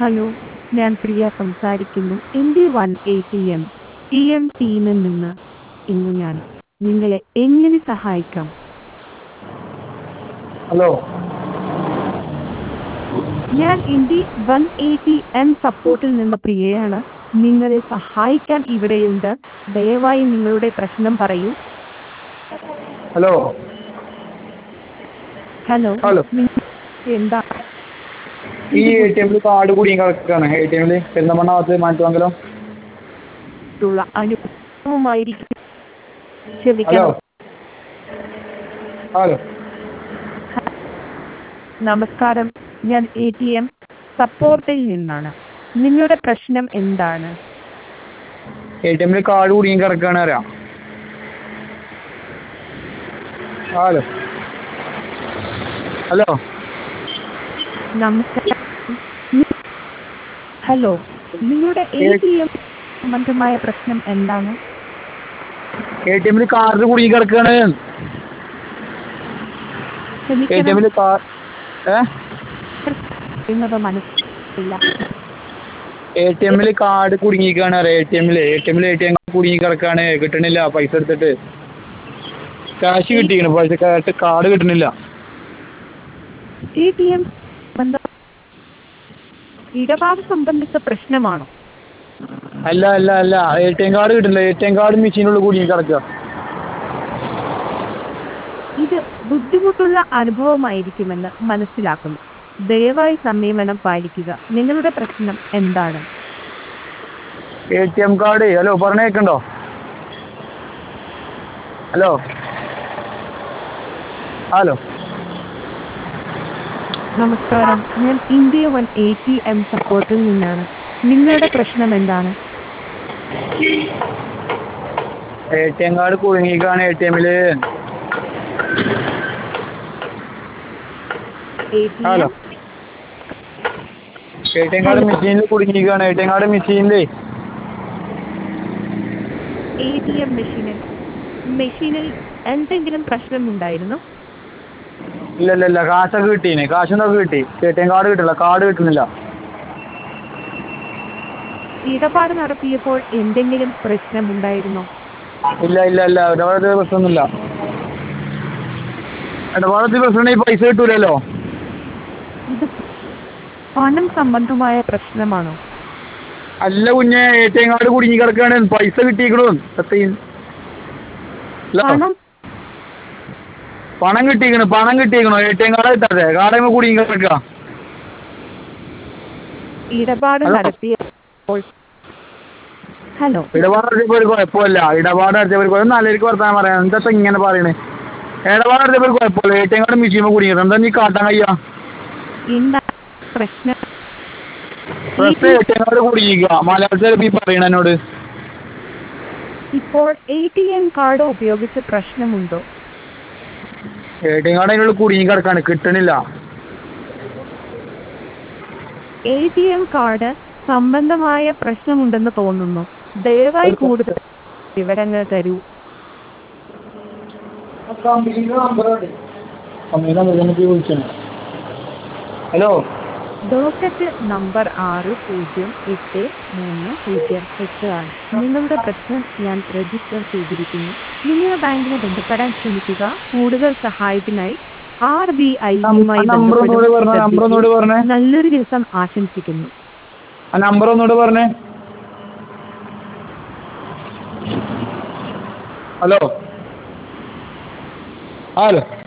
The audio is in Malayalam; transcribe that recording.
ഹലോ ഞാൻ പ്രിയ സംസാരിക്കുന്നു എൻ്റെ one A T M T M ടീമിൽ നിന്ന് ഇന്ന് ഞാൻ നിങ്ങളെ എങ്ങനെ സഹായിക്കാം ഹലോ ഞാൻ എൻ്റെ വൺ എ ടി എം സപ്പോർട്ടിൽ നിന്ന് പ്രിയയാണ് നിങ്ങളെ സഹായിക്കാൻ ഇവിടെയുണ്ട് ദയവായി നിങ്ങളുടെ പ്രശ്നം പറയൂ ഹലോ ഹലോ ഹലോ. നിങ്ങൾ എന്താ ഈ എ ടി എമ്മിൽ കാർഡ് കുടുങ്ങി കിടക്കുകയാണ് എ ടി എമ്മിൽ പെരുന്തമണ്ണ ഭാഗത്ത് മാറ്റുവാങ്കലം ഉള്ള അനുഭവമായിരിക്കും ഹലോ ക്ഷമിക്കണം ഹലോ നമസ്കാരം ഞാൻ എ ടി എം സപ്പോർട്ടിൽ നിന്നാണ് നിങ്ങളുടെ പ്രശ്നം എന്താണ് എ ടി എമ്മിൽ കാർഡ് കുടുങ്ങി കിടക്കുകയാണ് അറിയാം ഹലോ ഹലോ നമസ്കാരം നി- ഹലോ നിങ്ങളുടെ എ ടി എം സംബന്ധമായ പ്രശ്നം എന്താണ് എ ടി എമ്മിൽ കാർഡ് കുടുങ്ങി കിടക്കുകയാണ് എ ടി ക്ഷമിക്കണം എമ്മിൽ കാർ ഏ എന്നത് മനസ്സില്ല എ ടി എമ്മിൽ കാർഡ് കുടുങ്ങിക്കാണ് അറിയാം എ ടി എമ്മിൽ എ ടി എമ്മിൽ എ ടി എം കുടുങ്ങി കിടക്കുകയാണ് കിട്ടണില്ല പൈസ എടുത്തിട്ട് ക്യാഷ് കിട്ടിക്കണ് പൈസ കാർഡ് കാർഡ് കിട്ടണില്ല എ ടി എം ബന്ധ ഇടപാട് സംബന്ധിച്ച പ്രശ്നമാണോ അല്ല അല്ല അല്ല എ ടി എം കാർഡ് കിട്ടില്ല എ ടി എം കാർഡ് മെഷീനുള്ളിൽ കുടുങ്ങി കിടക്കുക ഇത് ബുദ്ധിമുട്ടുള്ള അനുഭവമായിരിക്കുമെന്ന് മനസ്സിലാക്കുന്നു ദയവായി സംയമനം പാലിക്കുക നിങ്ങളുടെ പ്രശ്നം എന്താണ് A T M card hello പറഞ്ഞ കേൾക്കണ്ടോ ഹലോ ഹലോ നമസ്കാരം ഞാൻ India one A T M സപ്പോർട്ടിൽ നിന്നാണ് നിങ്ങളുടെ പ്രശ്നം എന്താണ് എ ടി എം കാർഡ് കുടുങ്ങിക്കാണ് എ ടി എമ്മില് A T hello M A T M card മെഷീനിൽ കുടുങ്ങിക്കാണ് എ ടി എം കാർഡ് മെഷീനിൽ എ ടി എം മെഷീനിൽ മെഷീനിൽ എന്തെങ്കിലും പ്രശ്നമുണ്ടായിരുന്നു ഇല്ല ഇല്ല ഇല്ല കാശൊക്കെ കിട്ടീന് കാശൊക്കെ കിട്ടി എ ടി എം കാർഡ് കിട്ടില്ല കാർഡ് കിട്ടുന്നില്ല ഇടപാട് നടത്തിയപ്പോൾ എന്തെങ്കിലും പ്രശ്നമുണ്ടായിരുന്നോ ഇല്ല ഇല്ല ഇല്ല ഇടപാടത്തിൽ പ്രശ്നമൊന്നുമില്ല ഇടപാടത്തിൽ പ്രശ്നമുണ്ടെങ്കിൽ പൈസ കിട്ടൂലല്ലോ ഇത് പണം സംബന്ധമായ പ്രശ്നമാണോ അല്ല കുഞ്ഞെ എ ടി എം കാർഡ് കുടുങ്ങി കിടക്കാണ് പൈസ കിട്ടിക്കണു സത്യം ഹലോ പണം പണം കിട്ടിക്കണു പണം കിട്ടിക്കണു എ ടി എം കാർഡ് കിട്ടാതെ കാർഡ് കുടുങ്ങി കിടക്കുക ഇടപാട് ഹലോ. നടത്തിയപ്പോൾ ഹലോ ഇടപാട് നടത്തിയപ്പോൾ ഒരു കുഴപ്പമില്ല ഇടപാട് നടത്തിയപ്പോൾ ഒരു കുഴപ്പം നല്ലൊരു വർത്താനം പറയാം എന്താ ഇപ്പൊ ഇങ്ങനെ പറയണേ ഇടപാട് നടത്തിയപ്പോൾ ഒരു കുഴപ്പമില്ല A T M card machine കുടുങ്ങിയത് എന്താ നീ കാട്ടാൻ കഴിയാ എന്താ പ്രശ്നം first A T M card കുടുങ്ങിക്കുക മലയാളത്തിൽ ഈ പറയണ എന്നോട് ഇപ്പോൾ എ ടി എം കാർഡ് ഉപയോഗിച്ച് പ്രശ്നമുണ്ടോ എ ടി എം കാർഡ് അതിനുള്ളിൽ കുടുങ്ങി കിടക്കാണ് കിട്ടണില്ല എ ടി എം കാർഡ് സംബന്ധമായ പ്രശ്നമുണ്ടെന്ന് തോന്നുന്നു ദയവായി കൂടുതൽ വിവരങ്ങൾ തരൂ ഹലോ ഡോക്കറ്റ് നമ്പർ ആറ് പൂജ്യം എട്ട് മൂന്ന് പൂജ്യം എട്ട് ആണ് നിങ്ങളുടെ പ്രശ്നം ഞാൻ രജിസ്റ്റർ ചെയ്തിരിക്കുന്നു നിങ്ങളുടെ ബാങ്കിനെ ബന്ധപ്പെടാൻ ശ്രമിക്കുക കൂടുതൽ സഹായത്തിനായി ആർ ബി ഐയുമായി നമ്പർ ഒന്നുകൂടി പറഞ്ഞേ നമ്പർ ഒന്നുകൂടി പറഞ്ഞേ നല്ലൊരു ദിവസം ആശംസിക്കുന്നു ആ നമ്പർ ഒന്നുകൂടി പറഞ്ഞേ ഹലോ ഹലോ